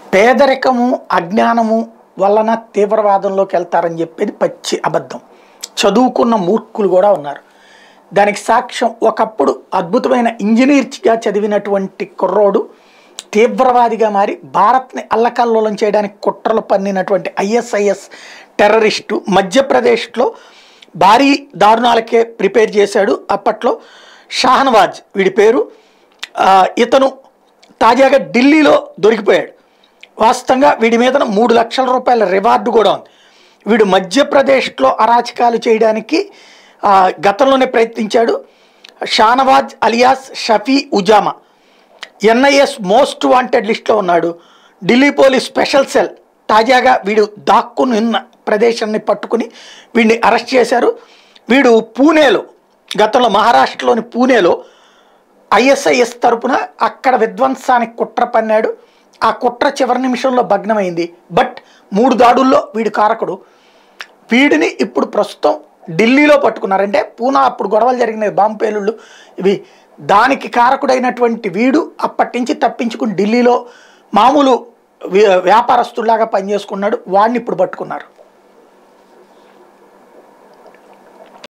పేదరికము అజ్ఞానము వలన తీవ్రవాదంలోకి వెళ్తారని చెప్పేది పచ్చి అబద్ధం చదువుకున్న మూర్ఖులు కూడా ఉన్నారు దానికి సాక్ష్యం ఒకప్పుడు అద్భుతమైన ఇంజనీర్గా చదివినటువంటి కుర్రోడు తీవ్రవాదిగా మారి భారత్ని అల్లకల్లోలం చేయడానికి కుట్రలు పన్నినటువంటి ఐఎస్ఐఎస్ టెర్రరిస్టు మధ్యప్రదేశ్లో భారీ దారుణాలకే ప్రిపేర్ చేశాడు అప్పట్లో షాహనవాజ్ వీడి పేరు ఆ, ఇతను తాజాగా ఢిల్లీలో దొరికిపోయాడు వాస్తవంగా వీడి మీద మూడు లక్షల రూపాయల రివార్డు కూడా ఉంది వీడు మధ్యప్రదేశ్లో అరాచకాలు చేయడానికి ఆ, గతంలోనే ప్రయత్నించాడు Shahnawaz alias Shafi Uzzama NIA's most wanted లిస్ట్లో ఉన్నాడు ఢిల్లీ పోలీస్ స్పెషల్ సెల్ తాజాగా వీడు దాక్కుని ఉన్న ప్రదేశాన్ని పట్టుకుని వీడిని అరెస్ట్ చేశారు వీడు పూణేలో గతంలో మహారాష్ట్రలోని పూణేలో ఐఎస్ఐఎస్ తరపున అక్కడ విధ్వంసానికి కుట్ర పన్నాడు ఆ కుట్ర చివరి నిమిషంలో భగ్నమైంది బట్ మూడు దాడుల్లో వీడు కారకుడు వీడిని ఇప్పుడు ప్రస్తుతం ఢిల్లీలో పట్టుకున్నారంటే పూనా అప్పుడు గొడవలు జరిగినాయి బాంబు పేలుళ్ళు ఇవి దానికి కారకుడైనటువంటి వీడు అప్పటి నుంచి తప్పించుకుని ఢిల్లీలో మామూలు వ్య- వ్యాపారస్తుల్లాగా పనిచేసుకున్నాడు వాడిని ఇప్పుడు పట్టుకున్నారు